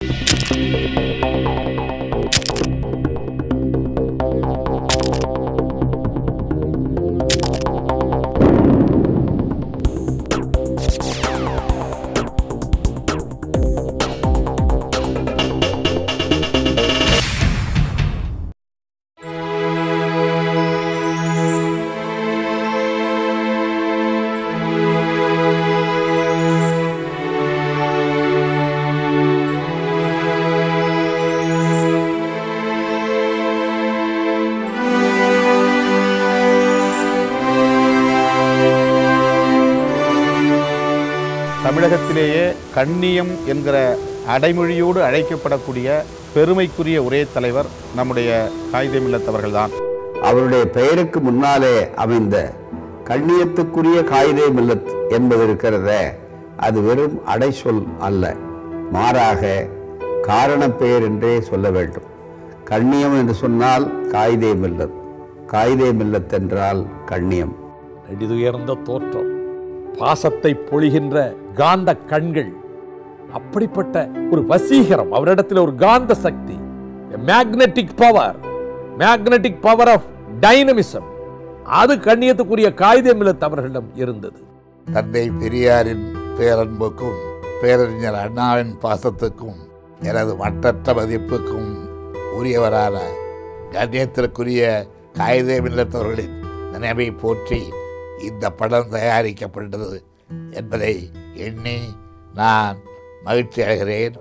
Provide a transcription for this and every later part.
தமிழகத்திலேயே கண்ணியம் என்கிற அடைமொழியோடு அழைக்கப்படக்கூடிய பெருமைக்குரிய ஒரே தலைவர் நம்முடைய காயிதே மில்லத் அவர்கள்தான் அவருடைய பெயருக்கு முன்னாலே அமைந்த கண்ணியத்துக்குரிய காயிதே மில்லத் என்பது இருக்கிறத அது வெறும் அடைசொல் அல்ல மாறாக காரணப் பெயர் என்றே சொல்ல வேண்டும் கண்ணியம் என்று சொன்னால் காயிதே மில்லத் காயிதே மில்லத் என்றால் கண்ணியம் நெடிதுயர்ந்த தோற்றம் பாசத்தை பொழிகின்ற காந்த கண்கள் அப்படிப்பட்ட ஒரு வசீகரம் அவரிடத்தில் ஒரு காந்த சக்தி magnetic power magnetic power of dynamism அது கண்ணியத்துக்குரிய காகிதம் அவர்களிடம் இருந்தது தந்தை பெரியாரின் பேரன்புக்கும் பேரறிஞர் அண்ணாவின் பாசத்துக்கும் எனது மட்டற்ற மதிப்புக்கும் உரியவரான கண்ணியத்திற்குரிய காகிதே மில்லத்தவர்களின் நினைவை போற்றி இந்த படம் தயாரிக்கப்பட்டது என்பதை எண்ணி நான் மகிழ்ச்சி அடைகிறேன்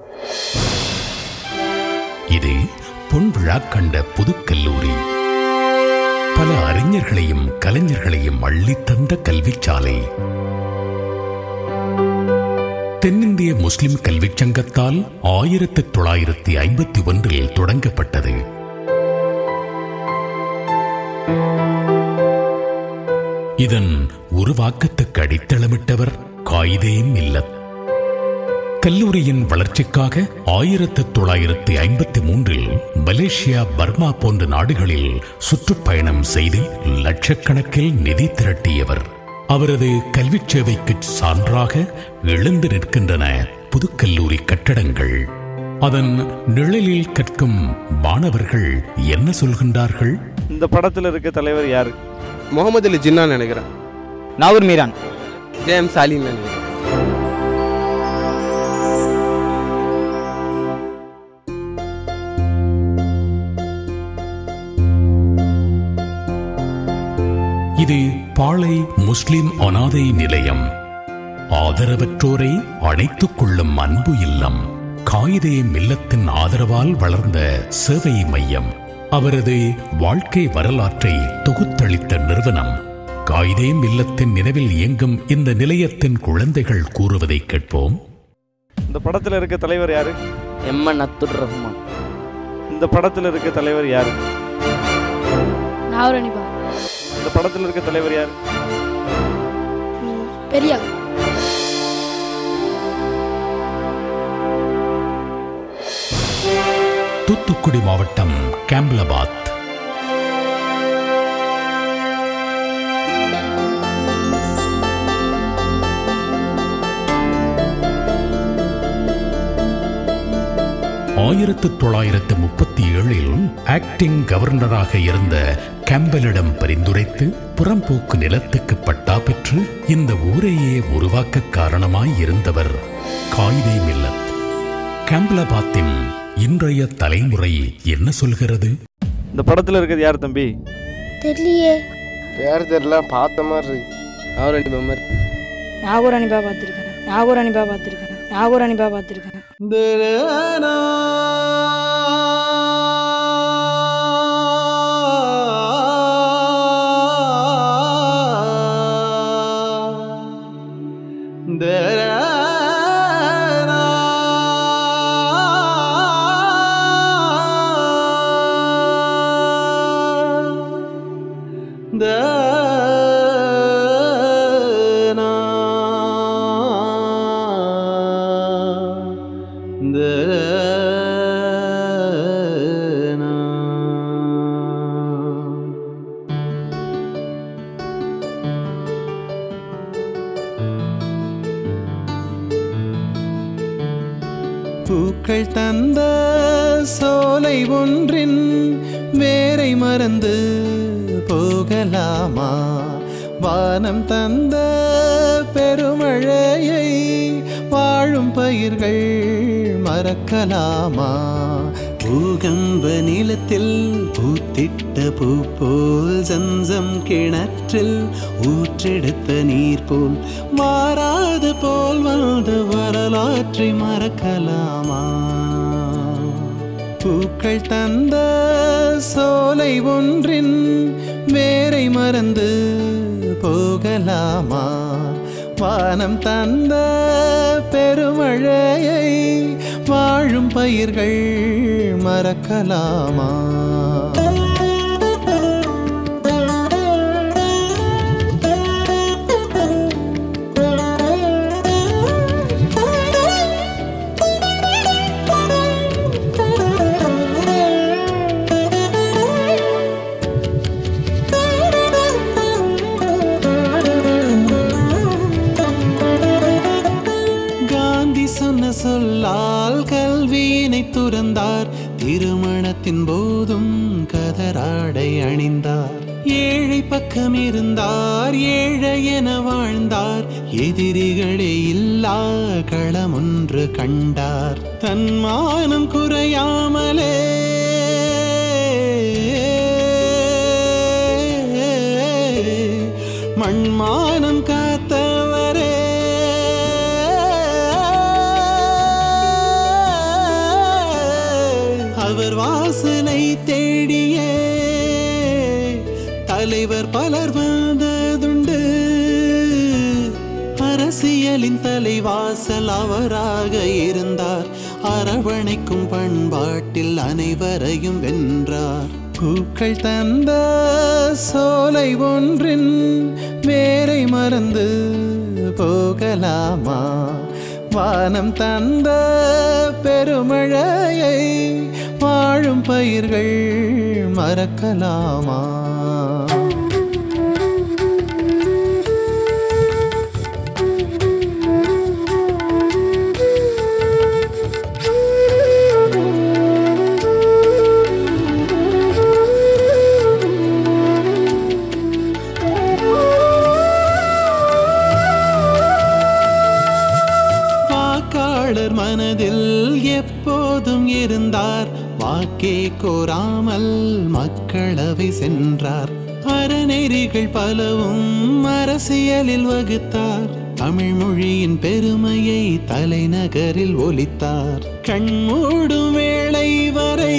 இது பொன்விழா கண்ட புதுக்கல்லூரி பல அறிஞர்களையும் கலைஞர்களையும் அள்ளித் தந்த கல்விச்சாலை தென்னிந்திய முஸ்லிம் கல்விச் சங்கத்தால் ஆயிரத்தி தொள்ளாயிரத்தி ஐம்பத்தி ஒன்றில் தொடங்கப்பட்டது இதன் உருவாக்கத்துக்கு அடித்தளமிட்டவர் காயிதே மில்லத் கல்லூரியின் வளர்ச்சிக்காக ஆயிரத்து தொள்ளாயிரத்தி ஐம்பத்தி மூன்றில் மலேசியா பர்மா போன்ற நாடுகளில் சுற்றுப்பயணம் செய்து லட்சக்கணக்கில் நிதி திரட்டியவர் அவரது கல்விச் சேவைக்கு சான்றாக எழுந்து நிற்கின்றன புதுக்கல்லூரி கட்டடங்கள் அதன் நிழலில் கற்கும் மாணவர்கள் என்ன சொல்கின்றார்கள் இந்த படத்தில் இருக்க தலைவர் யாரு முகமது அலி ஜின்னா நினைக்கிறேன் நாகூர் மீரான் ஜேஎம் சாலின்னு நினைக்கிறேன் இது பாளை முஸ்லிம் அனாதை நிலையம் ஆதரவற்றோரை அணைத்துக் கொள்ளும் அன்பு இல்லம் காயிதே மில்லத்தின் ஆதரவால் வளர்ந்த சேவை மையம் அவரது வாழ்க்கை வரலாற்றை தொகுத்தளித்த நிறுவனம் காயிதே மில்லத்தின் நினைவில் இயங்கும் இந்த நிலையத்தின் குழந்தைகள் கூறுவதை கேட்போம் இந்த படத்தில் இருக்க தலைவர் யாரு எம்என் அத்துர் ரஹ்மான் இந்த படத்தில் இருக்க தலைவர் யாரு நாகூர் அனிபா இந்த படத்தில் இருக்க தலைவர் யாரு பெரியார் தூத்துக்குடி மாவட்டம் கேம்லபாத் ஆயிரத்து தொள்ளாயிரத்து முப்பத்தி ஏழில் ஆக்டிங் கவர்னராக இருந்த கேம்பலிடம் பரிந்துரைத்து புறம்போக்கு நிலத்துக்கு பட்டா பெற்று இந்த ஊரையே உருவாக்க காரணமாய் இருந்தவர் காயிதே மில்லத் கேம்பலபாத்தின் இன்றைய தலைமுறை என்ன சொல்கிறது இந்த படத்தில் இருக்கிறது யார் தம்பி தெரியலையே பேர் தெரியல பார்த்த மாதிரி இருக்கு அவர் ரெண்டு மெம்பர் நாகூர் அனிபா பார்த்துருக்கேன் நாகூர் அனிபா பார்த்துருக்கேன் நாகூர் அனிபா பார்த்துருக்கேன் பூக்கள் தந்த சோலை ஒன்றின் வேரை மறந்து போகலாமா வானம் தந்த பெருமழையை வாழும் பயிர்கள் மறக்கலாமா பூகம்ப நிலத்தில் பூத்திட்ட பூ போல் சம்சம் கிணற்றில் ஊற்றெடுத்த நீர் போல் மாறாது போல் வந்த வரலாற்றை மறக்கலாமா பூக்கள் தந்த சோலை ஒன்றின் வேரை மறந்து போகலாமா வானம் தந்த பெருமழையை வாழும் பயிர்கள் மறக்கலாமா காந்தி சொன்ன சொல்லால் கல்வியினை துறந்தார் திருமணத்தின் போதும் கதராடை அணிந்தார் ஏழை பக்கம் இருந்தார் ஏழை என வாழ்ந்தார் எதிரிகளே இல்லா களமொன்று கண்டார் தன்மானம் குறையாமலே மண்மானம் காத்தவரே அவர் வாசலை தேடியே தலைவர் பலர் வந்ததுண்டு அரசியலின் தலைவாசல் அவராக இருந்தார் அரவணைக்கும் பண்பாட்டில் அனைவரையும் வென்றார் பூக்கள் தந்த சோலை ஒன்றின் வேரை மறந்து போகலாமா வானம் தந்த பெருமழையை வாழும் பயிர்கள் மறக்கலாமா வாக்காளர் மனதில் எப்போதும் இருந்தார் வாக்கே கோராமல் மக்களவை சென்றார் அறநெறிகள் பலவும் அரசியலில் வகுத்தார் தமிழ் மொழியின் பெருமையை தலைநகரில் ஒலித்தார் கண்மூடும் வேளை வரை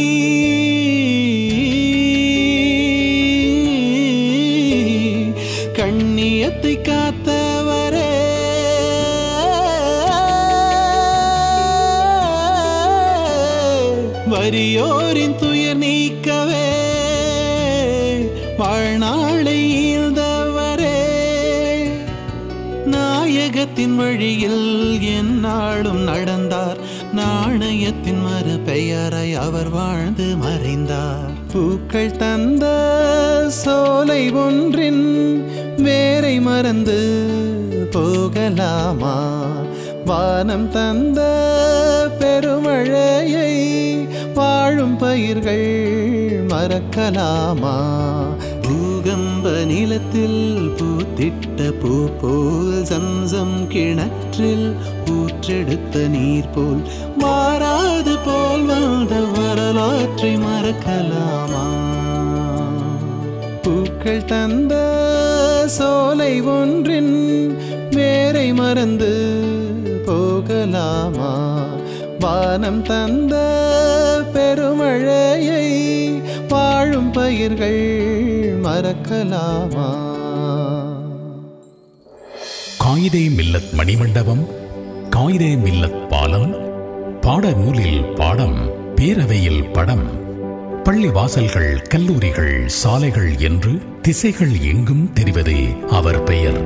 கண்ணியத்தை காத்தவரே வறியோரின் துயர் நீக்கவே வாழ்நாளை ஈழ்ந்தவரே நாயகத்தின் வழியில் எந்நாளும் நடந்தார் நாணயத்தின் மறு பெயரை அவர் வாழ்ந்து மறைந்தார் பூக்கள் தந்த சோலை ஒன்றின் வேரை மறந்து போகலாமா வானம் தந்த பெருமழையை வாழும் பயிர்கள் மறக்கலாமா பூகம்ப நிலத்தில் பூத்திட்ட பூ போல் சம்சம் கிணற்றில் ஊற்றெடுத்த நீர் போல் மாறாது போல் வந்த வரலாற்றை மறக்கலாமா பூக்கள் தந்த சோலை ஒன்றின் வேரை மறந்து போகலாமா வானம் தந்த பெருமழையை வாழும் பயிர்கள் மறக்கலாமா காயிதே மில்லத் மணிமண்டபம் காயிதே மில்லத் பாலம் பாடநூலில் பாடம் பேரவையில் படம் பள்ளி வாசல்கள் கல்லூரிகள் சாலைகள் என்று திசைகள் எங்கும் தெரிவதே அவர் பெயர்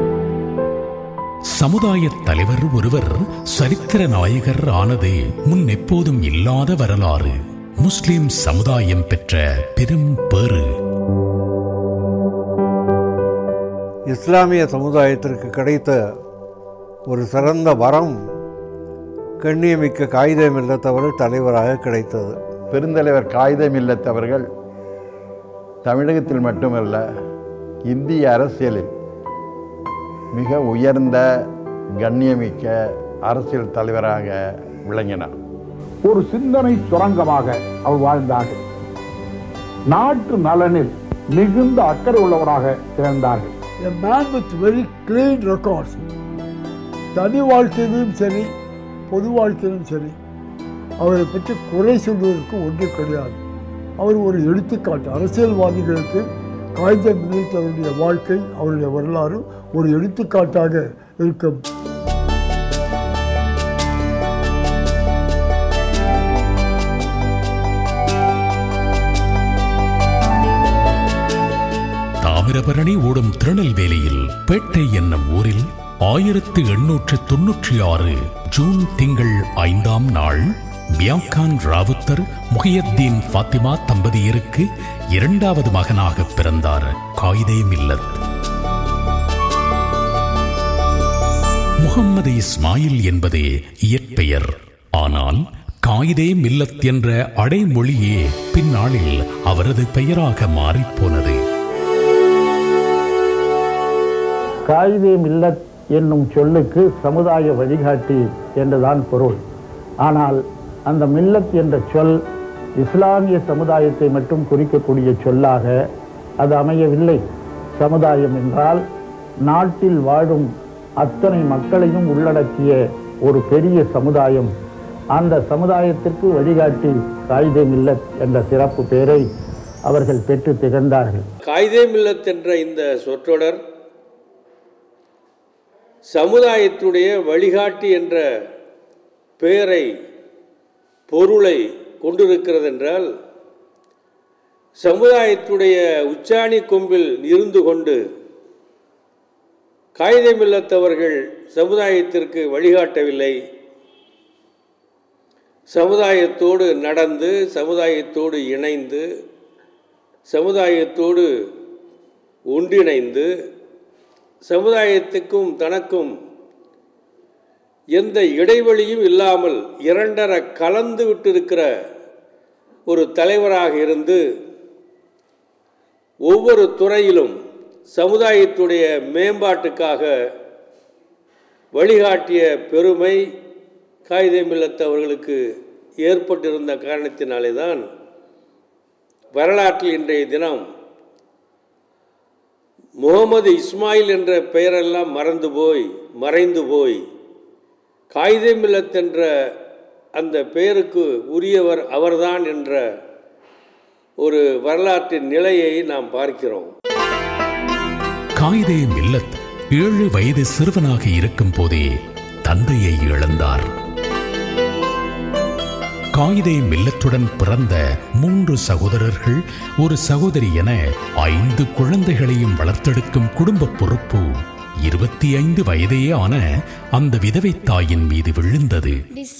சமுதாயத் தலைவர் ஒருவர் சரித்திர நாயகர் ஆனது முன் எப்போதும் இல்லாத வரலாறு முஸ்லிம் சமுதாயம் பெற்ற பெரும் பேறு இஸ்லாமிய சமுதாயத்திற்கு கிடைத்த ஒரு சிறந்த வரம் கண்ணியமிக்க காகிதம் இல்லத்தவர்கள் தலைவராக கிடைத்தது பெருந்தலைவர் காகிதம் இல்லத்தவர்கள் தமிழகத்தில் மட்டுமல்ல இந்திய அரசியலில் மிக உயர்ந்த கண்ணியமிக்க அரசியல் தலைவராக விளங்கினார் ஒரு சிந்தனை சுரங்கமாக அவர் வாழ்ந்தார்கள் நாட்டு நலனில் மிகுந்த அக்கறை உள்ளவராக திகழ்ந்தார்கள் A man with very clean records. தனி வாழ்க்கையிலும் சரி பொது வாழ்க்கையிலும் சரி அவரை பற்றி குறை சொல்வதற்கு ஒன்று கிடையாது அவர் ஒரு எடுத்துக்காட்டு அரசியல்வாதிகளுக்கு காகிதம் மிதித்தவருடைய வாழ்க்கை அவருடைய வரலாறு ஒரு எடுத்துக்காட்டாக இருக்கும் தாமிரபரணி ஓடும் திருநெல்வேலியில் பேட்டை என்னும் ஊரில் ஆயிரத்து எண்ணூற்று தொன்னூற்றி ஆறு ஜூன் திங்கள் ஐந்தாம் நாள் பியாக்கான் ராவுத்தர் முஹியத்தீன் ஃபாத்திமா தம்பதியருக்கு இரண்டாவது மகனாக பிறந்தார் காயிதே மில்லத் முகம்மது இஸ்மாயில் என்பதே இயற்பெயர் ஆனால் காயிதே மில்லத் என்ற அடைமொழியே பின்னாளில் அவரது பெயராக மாறிப்போனது காயிதே மில்லத் என்னும் சொல்லுக்கு சமுதாய வழிகாட்டி என்றுதான் பொருள் ஆனால் அந்த மில்லத் என்ற சொல் இஸ்லாமிய சமுதாயத்தை மட்டும் குறிக்கக்கூடிய சொல்லாக அது அமையவில்லை சமுதாயம் என்றால் நாட்டில் வாழும் அத்தனை மக்களையும் உள்ளடக்கிய ஒரு பெரிய சமுதாயம் அந்த சமுதாயத்திற்கு வழிகாட்டி காயிதே மில்லத் என்ற சிறப்பு பெயரை அவர்கள் பெற்று திகழ்ந்தார்கள் காயிதே மில்லத் என்ற இந்த சொற்றொடர் சமுதாயத்துடைய வழிகாட்டி என்ற பெயரை பொருளை கொண்டிருக்கிறது என்றால் சமுதாயத்துடைய உச்சாணி கொம்பில் இருந்து கொண்டு காகிதமில்லத்தவர்கள் சமுதாயத்திற்கு வழிகாட்டவில்லை சமுதாயத்தோடு நடந்து சமுதாயத்தோடு இணைந்து சமுதாயத்தோடு ஒன்றிணைந்து சமுதாயத்துக்கும் தனக்கும் எந்த இடைவெளியும் இல்லாமல் இரண்டர கலந்து விட்டிருக்கிற ஒரு தலைவராக இருந்து ஒவ்வொரு துறையிலும் சமுதாயத்துடைய மேம்பாட்டுக்காக வழிகாட்டிய பெருமை காகிதமில்லத்தவர்களுக்கு ஏற்பட்டிருந்த காரணத்தினாலே தான் வரலாற்றில் இன்றைய தினம் முகமது இஸ்மாயில் என்ற பெயரெல்லாம் மறந்து போய் மறைந்து போய் காகிதமில்லத் என்ற அந்த பெயருக்கு உரியவர் அவர்தான் என்ற ஒரு வரலாற்றின் நிலையை நாம் பார்க்கிறோம் காயிதே மில்லத் ஏழு வயது சிறுவனாக இருக்கும் போதே தந்தையை இழந்தார் காயிதே மில்லத்துடன் பிறந்த மூன்று சகோதரர்கள் ஒரு சகோதரி என ஐந்து குழந்தைகளையும் வளர்த்தெடுக்கும் குடும்ப பொறுப்பு இருபத்தி ஐந்து வயதே ஆன அந்த விதவை தாயின் மீது விழுந்தது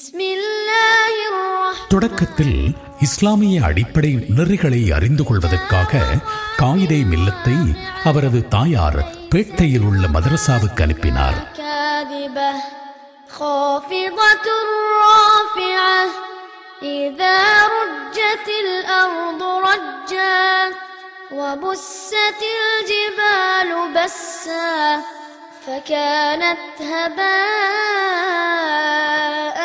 தொடக்கத்தில் இஸ்லாமிய அடிப்படை நெறிகளை அறிந்து கொள்வதற்காக காயிதே மில்லத்தை அவரது தாயார் பேட்டையில் உள்ள மதரசாவுக்கு அனுப்பினார் كاذبة خافضة رافعة إذا رجت الأرض رجا وبست الجبال بسا فكانت هباء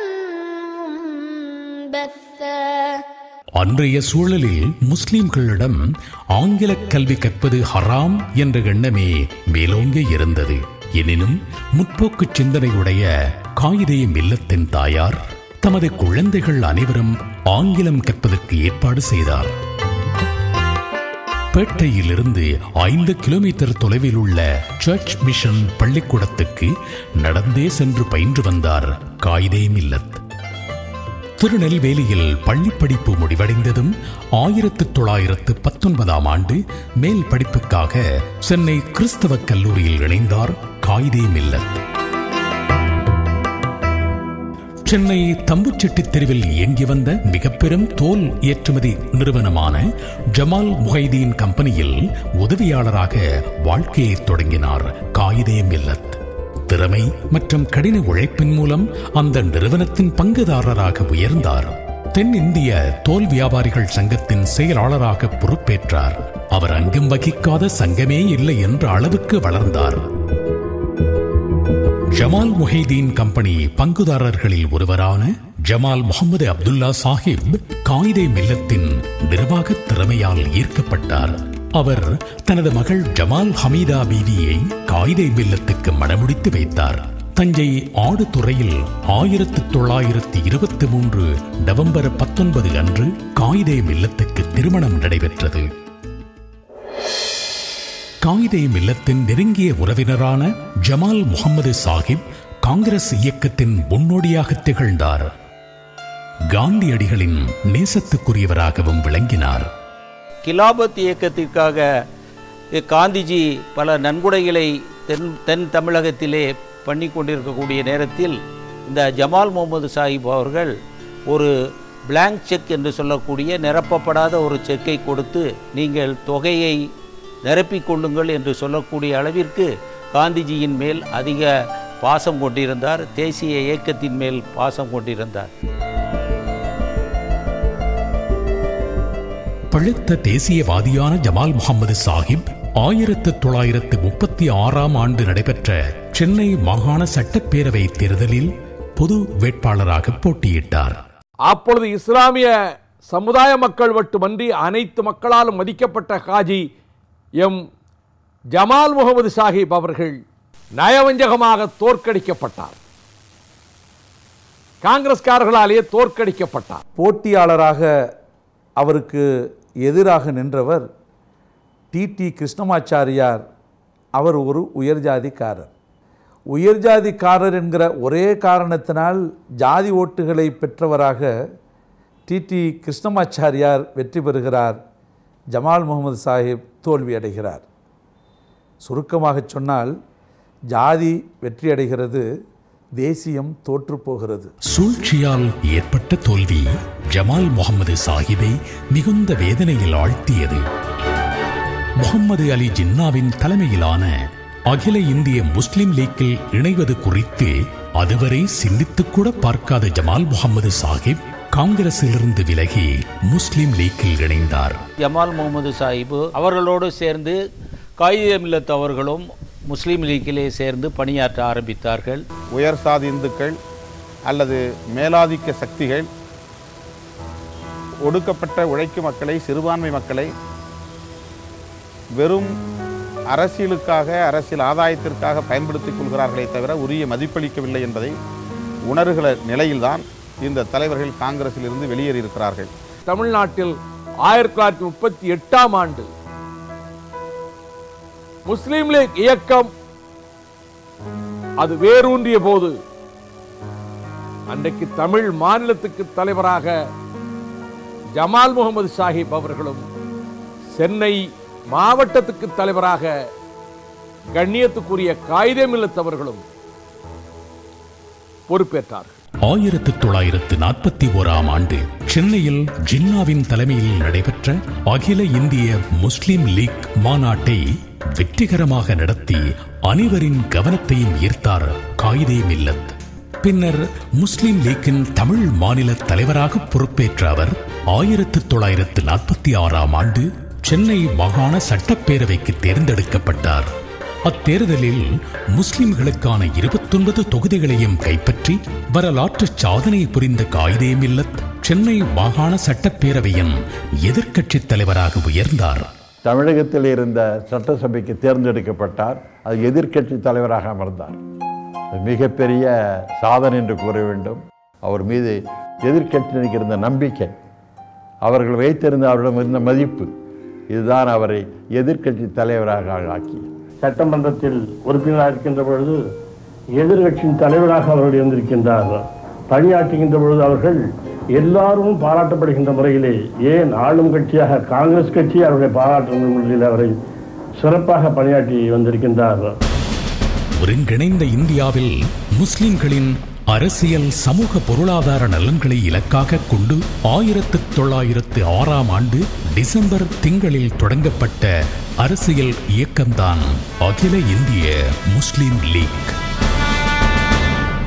منبثا அன்றைய சூழலில் முஸ்லிம்களிடம் ஆங்கில கல்வி கற்பது ஹராம் என்ற எண்ணமே மேலோங்கி இருந்தது எனினும் முற்போக்கு சிந்தனையுடைய காயிதே மில்லத்தின் தாயார் தமது குழந்தைகள் அனைவரும் ஆங்கிலம் கற்பதற்கு ஏற்பாடு செய்தார் பேட்டையிலிருந்து ஐந்து கிலோமீட்டர் தொலைவில் உள்ள சர்ச் மிஷன் பள்ளிக்கூடத்துக்கு நடந்தே சென்று பயின்று வந்தார் காயிதே மில்லத் திருநெல்வேலியில் பள்ளிப்படிப்பு முடிவடைந்ததும் ஆயிரத்து தொள்ளாயிரத்து பத்தொன்பதாம் ஆண்டு மேல் படிப்புக்காக சென்னை கிறிஸ்தவ கல்லூரியில் இணைந்தார் காயிதே மில்லத் சென்னை தம்புச்செட்டி தெருவில் இயங்கி வந்த மிக பெரும் தோல் ஏற்றுமதி நிறுவனமான ஜமால் முஹைதீன் கம்பெனியில் உதவியாளராக வாழ்க்கையை தொடங்கினார் காயிதே மில்லத் திறமை மற்றும் கடின உழைப்பின் மூலம் அந்த நிறுவனத்தின் பங்குதாரராக உயர்ந்தார் தென்னிந்திய தோல் வியாபாரிகள் சங்கத்தின் செயலாளராக பொறுப்பேற்றார் அவர் அங்கம் வகிக்காத சங்கமே இல்லை என்ற அளவுக்கு வளர்ந்தார் ஜமால் முஹைதீன் கம்பெனி பங்குதாரர்களில் ஒருவரான ஜமால் முகமது அப்துல்லா சாஹிப் காயிதே மில்லத்தின் நிர்வாக திறமையால் ஈர்க்கப்பட்டார் அவர் தனது மகள் ஜமால் ஹமீதா பீவியை காயிதே மில்லத்துக்கு மணமுடித்து வைத்தார் தஞ்சை ஆடுதுறையில் ஆயிரத்து தொள்ளாயிரத்தி இருபத்தி மூன்று நவம்பர் பத்தொன்பது அன்று காயிதே மில்லத்துக்கு திருமணம் நடைபெற்றது காயிதே மில்லத்தின் நெருங்கிய உறவினரான ஜமால் முகமது சாஹிப் காங்கிரஸ் இயக்கத்தின் முன்னோடியாக திகழ்ந்தார் காந்தியடிகளின் நேசத்துக்குரியவராகவும் விளங்கினார் கிலாபத் இயக்கத்திற்காக காந்திஜி பல நன்கொடைகளை தென் தென் தமிழகத்திலே பண்ணி கொண்டிருக்கக்கூடிய நேரத்தில் இந்த ஜமால் முகமது சாஹிப் அவர்கள் ஒரு பிளாங்க் செக் என்று சொல்லக்கூடிய நிரப்பப்படாத ஒரு செக்கை கொடுத்து நீங்கள் தொகையை நிரப்பிக் கொள்ளுங்கள் என்று சொல்லக்கூடிய அளவிற்கு காந்திஜியின் மேல் அதிக பாசம் கொண்டிருந்தார் தேசிய இயக்கத்தின் மேல் பாசம் கொண்டிருந்தார் பழுத்த தேசியவாதியான ஜமால் முகமது சாஹிப் ஆயிரத்து தொள்ளாயிரத்து முப்பத்தி ஆறாம் ஆண்டு நடைபெற்ற சென்னை மாகாண சட்டப்பேரவை தேர்தலில் பொது வேட்பாளராக போட்டியிட்டார் அப்பொழுது இஸ்லாமிய சமுதாய மக்கள் மட்டுமன்றி அனைத்து மக்களாலும் மதிக்கப்பட்ட ஹாஜி எம் ஜமால் முகமது சாஹிப் அவர்கள் நயவஞ்சகமாக தோற்கடிக்கப்பட்டார் காங்கிரஸ்காரர்களாலேயே தோற்கடிக்கப்பட்டார் போட்டியாளராக அவருக்கு எதிராக நின்றவர் டிடி கிருஷ்ணமாச்சாரியார் அவர் ஒரு உயர்ஜாதிக்காரர் உயர்ஜாதிக்காரர் என்கிற ஒரே காரணத்தினால் ஜாதி ஓட்டுகளை பெற்றவராக டிடி கிருஷ்ணமாச்சாரியார் வெற்றி பெறுகிறார் ஜமால் முகமது சாஹிப் தோல்வி அடைகிறார் சுருக்கமாக சொன்னால் ஜாதி வெற்றியடைகிறது தேசியம் தோற்றுப்போகிறது சூழ்ச்சியால் ஏற்பட்ட தோல்வி ஜமால் முகமது சாஹிபை மிகுந்த வேதனையில் ஆழ்த்தியது முகம்மது அலி ஜின்னாவின் தலைமையிலான அகில இந்திய முஸ்லிம் லீக்கில் இணைவது குறித்து அதுவரை சிந்தித்துக் கூட பார்க்காத ஜமால் முகமது சாஹிப் காங்கிரசிலிருந்து விலகி முஸ்லிம் லீக்கில் இணைந்தார் ஜமால் முகமது சாஹிப் அவர்களோடு சேர்ந்து காயிதே மில்லத் அவர்களும் முஸ்லீம் லீக்கிலே சேர்ந்து பணியாற்ற ஆரம்பித்தார்கள் உயர் சாதி இந்துக்கள் அல்லது மேலாதிக்க சக்திகள் ஒடுக்கப்பட்ட உழைக்கும் மக்களை சிறுபான்மை மக்களை வெறும் அரசியலுக்காக அரசியல் ஆதாயத்திற்காக பயன்படுத்திக் கொள்கிறார்களே தவிர உரிய மதிப்பளிக்கவில்லை என்பதை உணர்கிற நிலையில்தான் இந்த தலைவர்கள் காங்கிரஸில் இருந்து வெளியேறியிருக்கிறார்கள் தமிழ்நாட்டில் ஆயிரத்தி தொள்ளாயிரத்தி முப்பத்தி எட்டாம் ஆண்டு முஸ்லீம் லீக் இயக்கம் அது வேரூன்றிய போது அன்றைக்கு தமிழ் மாநிலத்துக்கு தலைவராக ஜமால் முகமது சாஹிப் அவர்களும் சென்னை மாவட்டத்துக்கு தலைவராக கண்ணியத்துக்குரிய காயிதே மில்லத்தவர்களும் பொறுப்பேற்றார்கள் ஆயிரத்து தொள்ளாயிரத்து நாற்பத்தி ஓராம் ஆண்டு சென்னையில் ஜின்னாவின் தலைமையில் நடைபெற்ற அகில இந்திய முஸ்லிம் லீக் மாநாட்டை வெற்றிகரமாக நடத்தி அனைவரின் கவனத்தையும் ஈர்த்தார் காயிதே மில்லத் பின்னர் முஸ்லிம் லீக்கின் தமிழ் மாநில தலைவராக பொறுப்பேற்ற அவர் ஆயிரத்து தொள்ளாயிரத்து நாற்பத்தி ஆறாம் ஆண்டு சென்னை மாகாண சட்டப்பேரவைக்கு தேர்ந்தெடுக்கப்பட்டார் அத்தேர்தலில் முஸ்லிம்களுக்கான இருபத்தொன்பது தொகுதிகளையும் கைப்பற்றி வரலாற்று சாதனை புரிந்த காயிதே மில்லத் சென்னை மாகாண சட்டப்பேரவையின் எதிர்க்கட்சித் தலைவராக உயர்ந்தார் தமிழகத்தில் இருந்த சட்டசபைக்கு தேர்ந்தெடுக்கப்பட்டார் அது எதிர்க்கட்சி தலைவராக அமர்ந்தார் அது மிகப்பெரிய சாதனை என்று கூற வேண்டும் அவர் மீது எதிர்க்கட்சியினருக்கு இருந்த நம்பிக்கை அவர்கள் வைத்திருந்த அவரிடம் இருந்த மதிப்பு இதுதான் அவரை எதிர்க்கட்சி தலைவராக ஆக்கியது சட்டமன்றத்தில் உறுப்பினராக இருக்கின்ற பொழுது எதிர்கட்சியின் தலைவராக அவர்கள் இருந்திருக்கின்றார் பணியாற்றுகின்ற பொழுது அவர்கள் எல்லாரும் பாராட்டப்படுகின்ற முறையிலே ஏன் ஆளும் கட்சியாக காங்கிரஸ் கட்சி அவருடைய பாராட்டும் முறையில் அவரை சிறப்பாக பணியாற்றி வந்திருக்கின்றார் ஒருங்கிணைந்த இந்தியாவில் முஸ்லிம்களின் அரசியல் சமூக பொருளாதார நலன்களை இலக்காக கொண்டு ஆயிரத்து தொள்ளாயிரத்து ஆறாம் ஆண்டு டிசம்பர் திங்களில் தொடங்கப்பட்ட அரசியல் இயக்கம்தான் அகில இந்திய முஸ்லிம் லீக்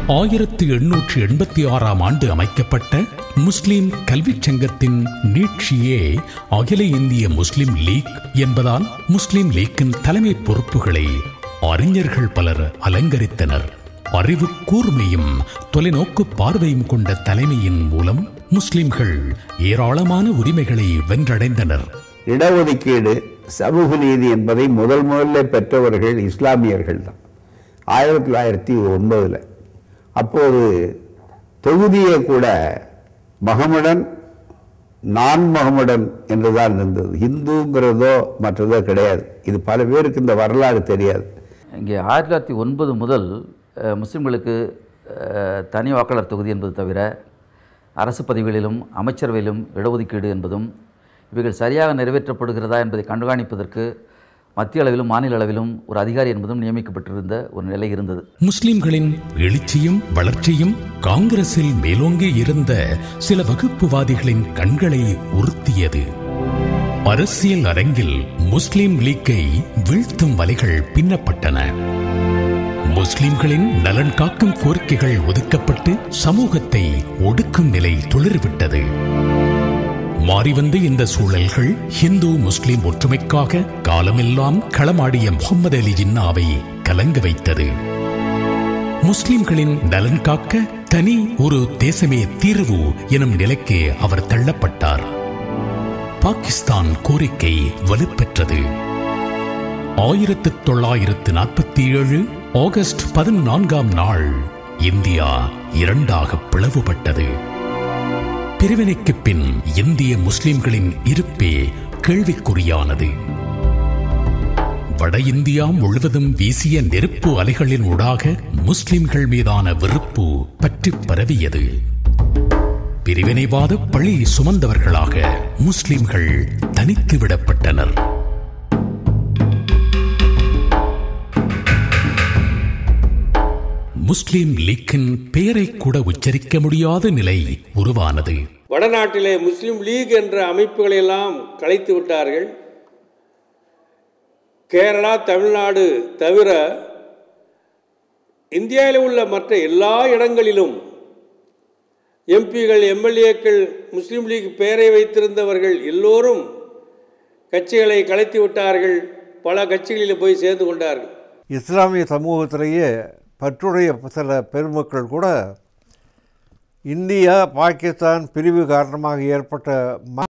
ஆயிரத்து எண்ணூற்று எண்பத்தி ஆறாம் ஆண்டு அமைக்கப்பட்ட முஸ்லிம் கல்விச் சங்கத்தின் நீட்சியே அகில இந்திய முஸ்லிம் லீக் என்பதால் முஸ்லிம் லீக்கின் தலைமை பொறுப்புகளை அறிஞர்கள் பலர் அலங்கரித்தனர் அறிவு கூர்மையும் தொலைநோக்கு பார்வையும் கொண்ட தலைமையின் மூலம் முஸ்லிம்கள் ஏராளமான உரிமைகளை வென்றடைந்தனர் இடஒதுக்கீடு சமூக நீதி என்பதை முதல் முதல்ல பெற்றவர்கள் இஸ்லாமியர்கள் தான் ஆயிரத்தி தொள்ளாயிரத்தி ஒன்பதில் அப்போது தொகுதியே கூட மகமடன் நான் மகமடன் என்றுதான் இருந்தது இந்துங்கிறதோ மற்றதோ கிடையாது இது பல பேருக்கு இந்த வரலாறு தெரியாது இங்கே ஆயிரத்தி தொள்ளாயிரத்தி ஒன்பது முதல் அஹ், முஸ்லிம்களுக்கு அஹ், தனி வாக்காளர் தொகுதி என்பது தவிர அரசு பதவிகளிலும் அமைச்சரவையிலும் இடஒதுக்கீடு என்பதும் இவைகள் சரியாக நிறைவேற்றப்படுகிறதா என்பதை கண்காணிப்பதற்கு மத்திய அளவிலும் மாநில அளவிலும் ஒரு அதிகாரி என்பதும் நியமிக்கப்பட்டிருந்த ஒரு நிலை இருந்தது முஸ்லிம்களின் எழுச்சியும் வளர்ச்சியும் காங்கிரஸில் மேலோங்கி இருந்த சில வகுப்புவாதிகளின் கண்களை உறுத்தியது அரசியல் அரங்கில் முஸ்லிம் லீக்கை வீழ்த்தும் வலைகள் பின்னப்பட்டன முஸ்லிம்களின் நலன் காக்கும் கோரிக்கைகள் ஒதுக்கப்பட்டு சமூகத்தை ஒடுக்கும் நிலை துளிர்விட்டது மாறிவந்த இந்த சூழல்கள் ஹிந்து முஸ்லிம் ஒற்றுமைக்காக காலமெல்லாம் களமாடிய முகமது அலி ஜின்னாவை கலங்க வைத்தது முஸ்லிம்களின் நலன் காக்க தனி ஒரு தேசமே தீர்வு எனும் நிலைக்கு அவர் தள்ளப்பட்டார் பாகிஸ்தான் கோரிக்கை வலுப்பெற்றது ஆயிரத்து தொள்ளாயிரத்து நாற்பத்தி ஏழு ஆகஸ்ட் பதினான்காம் நாள் இந்தியா இரண்டாக பிளவுபட்டது பிரிவினைக்கு பின் இந்திய முஸ்லிம்களின் இருப்பே கேள்விக்குறியானது வட இந்தியா முழுவதும் வீசிய நெருப்பு அலைகளின் ஊடாக முஸ்லிம்கள் மீதான வெறுப்பு பற்றி பரவியது பிரிவினைவாத பழி சுமந்தவர்களாக முஸ்லிம்கள் தனித்து விடப்பட்டனர் முஸ்லிம் லீக்கின் பெயரை கூட உச்சரிக்க முடியாத நிலை உருவானது வடநாட்டிலே முஸ்லிம் லீக் என்ற அமைப்புகளை எல்லாம் கலைத்து விட்டார்கள் கேரளா தமிழ்நாடு தவிர இந்தியாவில் உள்ள மற்ற எல்லா இடங்களிலும் எம்பிகள் எம்எல்ஏக்கள் முஸ்லீம் லீக் பெயரை வைத்திருந்தவர்கள் எல்லோரும் கட்சிகளை கலைத்து விட்டார்கள் பல கட்சிகளில் போய் சேர்ந்து கொண்டார்கள் இஸ்லாமிய சமூகத்திலேயே பற்றுடைய சில பெருமக்கள் கூட இந்தியா பாகிஸ்தான் பிரிவு காரணமாக ஏற்பட்ட